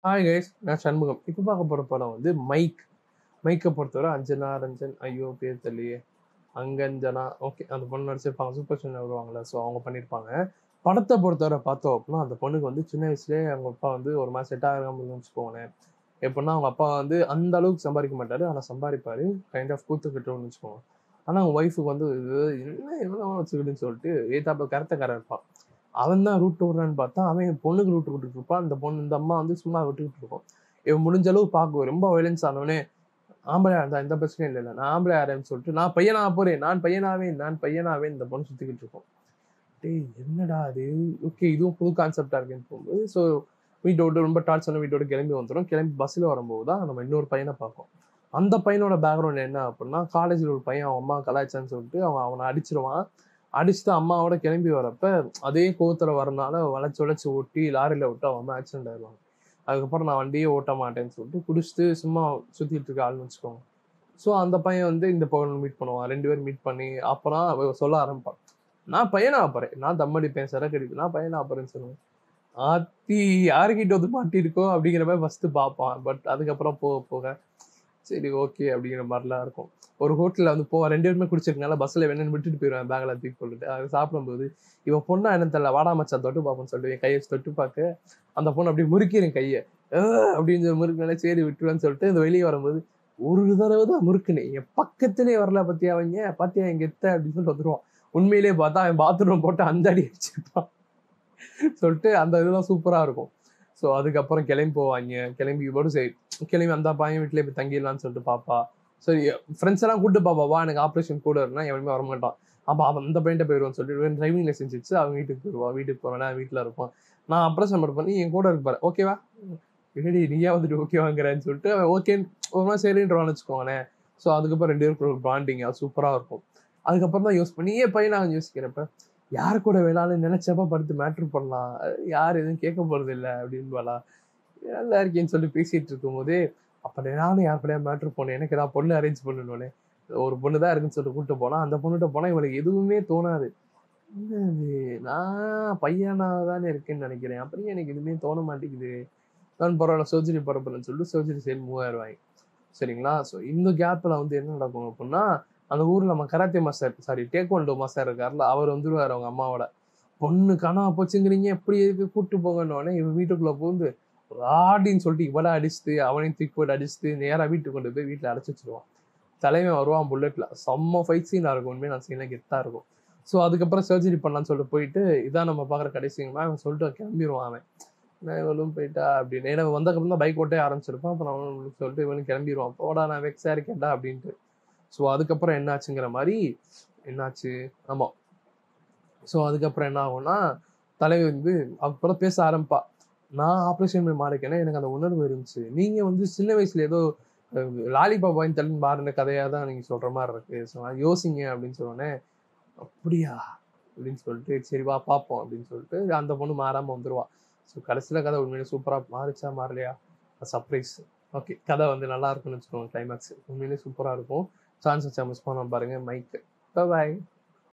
hi guys நான் சண்முகம் இப்போ பார்க்க போகிற படம் வந்து மைக் மைக்கை பொறுத்தவரை அஞ்சனா ரஞ்சன் ஐயோ பேர் தெரியலையே அங்கஞ்சனா ஓகே அந்த பொண்ணு நடிச்சிருப்பாங்க சூப்பர் சின்ன வருவாங்கல்ல ஸோ அவங்க பண்ணியிருப்பாங்க படத்தை பொறுத்தவரை பார்த்தோம் அப்படின்னா அந்த பொண்ணுக்கு வந்து சின்ன வயசுலேயே அவங்க அப்பா வந்து ஒரு மாதிரி செட் ஆகாமல் வச்சுக்கோங்களேன் எப்படின்னா அவங்க அப்பா வந்து அந்த அளவுக்கு சம்பாதிக்க மாட்டாரு ஆனால் சம்பாதிப்பாரு கைண்ட் ஆஃப் கூத்துக்கிட்டோம்னு வச்சுக்கோங்க ஆனால் அவங்க ஒய்ஃபுக்கு வந்து இது என்ன எவ்வளோ வச்சுக்கிட்டுன்னு சொல்லிட்டு ஏத்தாப்புல கரத்தக்காரன் இருப்பான் அவன் தான் ரூட் விடுறான்னு பார்த்தா அவன் என் பொண்ணுக்கு ரூட் விட்டுட்டு இருப்பான் அந்த பொண்ணு இந்த அம்மா வந்து சும்மா விட்டுக்கிட்டு இருக்கும் இவன் முடிஞ்ச அளவு பார்க்கும் ரொம்ப வயலன்ஸ் ஆனவனே ஆம்பளையா இருந்தா எந்த பிரச்சனையும் இல்லை நான் ஆம்பளை ஆறேன்னு சொல்லிட்டு நான் பையனா போறேன் நான் பையனாவேன் நான் பையனாவேன் இந்த பொண்ணு சுத்திக்கிட்டு இருக்கும் டேய் என்னடா அது ஓகே இதுவும் புது கான்செப்டா இருக்குன்னு போகும்போது ஸோ வீட்டோட ரொம்ப டார்ச்சர் வீட்டோட கிளம்பி வந்துடும் கிளம்பி பஸ்ஸில் வரும்போது தான் நம்ம இன்னொரு பையனை பார்ப்போம் அந்த பையனோட பேக்ரவுண்ட் என்ன அப்படின்னா காலேஜில் ஒரு பையன் அவன் அம்மா கலாய்ச்சான்னு சொல்லிட்டு அவன் அவனை அடிச்சிருவான் அடிச்சுட்டு அம்மாவோட கிளம்பி வரப்ப அதே கோவத்தில் வரனால வளைச்சு வளைச்சு ஓட்டி லாரியில் விட்டு அவன் வந்து ஆக்சிடென்ட் ஆயிடுவாங்க அதுக்கப்புறம் நான் வண்டியே ஓட்ட மாட்டேன்னு சொல்லிட்டு குடிச்சிட்டு சும்மா சுற்றிட்டு இருக்க ஆள்னு வச்சுக்கோங்க ஸோ அந்த பையன் வந்து இந்த பையனை மீட் பண்ணுவான் ரெண்டு பேரும் மீட் பண்ணி அப்புறம் அவன் சொல்ல ஆரம்பிப்பான் நான் பையனா போறேன் நான் தம்மடிப்பேன் சரக்கு அடிப்பேன் நான் பையனா போறேன்னு சொல்லுவேன் ஆத்தி யாருக்கிட்ட வந்து மாட்டிருக்கோம் அப்படிங்கிற மாதிரி ஃபர்ஸ்ட் பார்ப்பான் பட் அதுக்கப்புறம் போக போக சரி ஓகே அப்படிங்கிற மாதிரிலாம் இருக்கும் ஒரு ஹோட்டலில் வந்து போ ரெண்டு பேருமே குடிச்சிருக்கனால பஸ்ஸில் வேணும்னு விட்டுட்டு போயிடுவேன் பேக்கில் தூக்கி போட்டுட்டு அது சாப்பிடும்போது இவன் பொண்ணா என்ன தெரியல வாடா மச்சான் தொட்டு பார்ப்போம்னு சொல்லிட்டு என் கையை தொட்டு பார்க்க அந்த பொண்ணு அப்படியே முறுக்கிறேன் கையை "ஆஹ்" அப்படின்னு சொல்லி முறுக்கினால சரி விட்டுருவேன்னு சொல்லிட்டு இந்த வெளியே வரும்போது ஒரு தடவை தான் முறுக்குனேன் என் பக்கத்திலே வரல பத்தியா அவங்க பாத்தியா எங்க எத்த அப்படின்னு சொல்லிட்டு வந்துருவான் உண்மையிலேயே பார்த்தா அவன் பாத்ரூம் போட்டு அந்த அடி வச்சிருப்பான் சொல்லிட்டு அந்த இதெல்லாம் சூப்பரா இருக்கும் ஸோ அதுக்கப்புறம் கிளம்பி போவாங்க கிளம்பி போட்டு சரி கிளம்பி அந்த பையன் வீட்டிலே போய் தங்கிடலாம்னு சொல்லிட்டு பாப்பா சரி ஃப்ரெண்ட்ஸ் எல்லாம் கூட்டு பாப்பா வா எனக்கு ஆப்ரேஷன் கூட இருந்தா எவனுமே வரமாட்டான் அப்போ அவன் அந்த பையன்ட்ட போயிடுவான்னு சொல்லிட்டு டிரைவிங் லைசன்ஸ் வச்சு அவன் வீட்டுக்கு போயிடுவா வீட்டுக்கு போறேன்னா வீட்டில் இருப்பான் நான் ஆப்ரேஷன் மட்டும் பண்ணி என் கூட இருப்பாரு ஓகேவா ரெடி நீயா வந்துட்டு ஓகே வாங்குறேன்னு சொல்லிட்டு அவன் ஓகேன்னு ஒரு மாதிரி சரின்றவான்னு வச்சுக்கோங்களேன் ஸோ அதுக்கப்புறம் ரெண்டு பேருக்கு ஒரு பாண்டிங் அது சூப்பராக இருக்கும் அதுக்கப்புறம் தான் யூஸ் பண்ணி ஏன் பையன் நான் யோசிக்கிறப்ப யார் கூட வேணாலும் நினைச்சப்ப படுத்து மேட்ரு பண்ணலாம் யார் எதுவும் கேட்க போறது இல்லை அப்படின்னு போலா நல்லா இருக்கேன்னு சொல்லி பேசிட்டு இருக்கும்போதே அப்ப நானும் யார் கூடயா மேட்ரு போனேன் எனக்கு ஏதாவது பொண்ணு அரேஞ்ச் பண்ணணும்னே ஒரு பொண்ணு தான் இருக்குன்னு சொல்லிட்டு கூப்பிட்டு போனா அந்த பொண்ணுகிட்ட போனா இவளுக்கு எதுவுமே தோணாது என்னது நான் பையனா தானே இருக்கேன்னு நினைக்கிறேன் அப்புறம் எனக்கு எதுவுமே தோண மாட்டேங்குது நான் பரவாயில்ல சர்ஜரி பரப்பலன்னு சொல்லிட்டு சர்ஜரி சைடு மூவாயிரம் ரூபாய் சரிங்களா ஸோ இந்த கேப்பில் வந்து என்ன நடக்கும் அப்படின்னா அந்த ஊரில் நம்ம karate master sorry taekwondo master இருக்கார்ல அவர் வந்துருவார் அவங்க அம்மாவோட பொண்ணு காணாம போச்சுங்கிறீங்க எப்படி இருக்கு கூப்பிட்டு போங்கன்னு இவன் வீட்டுக்குள்ளே பூந்து ஆடின்னு சொல்லிட்டு இவளை அடிச்சுட்டு அவனையும் தூக்கி போட்டு அடிச்சுட்டு நேராக வீட்டுக்கு கொண்டு போய் வீட்டில் அடைச்சி வச்சிருவான் தலைவன் வருவான் புல்லட்ல செம்ம ஃபைட் சீனாக இருக்கும் உண்மையை நான் சீனாக கெத்தாக இருக்கும் ஸோ அதுக்கப்புறம் சர்ஜரி பண்ணலாம்னு சொல்லிட்டு போயிட்டு இதான் நம்ம பார்க்குற கடைசிங்கமா அவன் சொல்லிட்டு கிளம்பிடுவான் அவன் நான் இவளும் போயிட்டா அப்படின்னு ஏன்னா வந்தக்கப்புறம் தான் பைக் ஓட்டே ஆரம்பிச்சிருப்பான் அப்புறம் அவன் சொல்லிட்டு இவனும் கிளம்பிடுவான் போடா நான் வெக்ஸாக இருக்கேன்டா அப்படின்ட்டு ஸோ அதுக்கப்புறம் என்னாச்சுங்கிற மாதிரி என்னாச்சு ஆமாம் ஸோ அதுக்கப்புறம் என்ன ஆகும்னா தலைவர் வந்து அப்புறம் பேச ஆரம்பிப்பா நான் ஆப்ரேஷன் பண்ணி மாறிக்கேன்னா எனக்கு அந்த உணர்வு இருந்துச்சு நீங்க வந்து சின்ன வயசுல ஏதோ லாலிபாப் வாங்கி தள்ளி மாறின கதையா தான் நீங்க சொல்ற மாதிரி இருக்கு ஸோ நான் யோசிங்க அப்படின்னு சொன்னோடனே அப்படியா அப்படின்னு சொல்லிட்டு சரி வா பார்ப்போம் அப்படின்னு சொல்லிட்டு அந்த பொண்ணு மாறாம வந்துருவா ஸோ கடைசியில் கதை உண்மையிலே சூப்பராக மாறிச்சா மாறலையா சர்ப்ரைஸ் ஓகே கதை வந்து நல்லா இருக்கும்னு வச்சுக்கோங்க கிளைமேக்ஸ் உண்மையிலே சூப்பராக இருக்கும் சான்ஸ் வச்சா மிஸ் பண்ண பாருங்க மைக்கு பாய்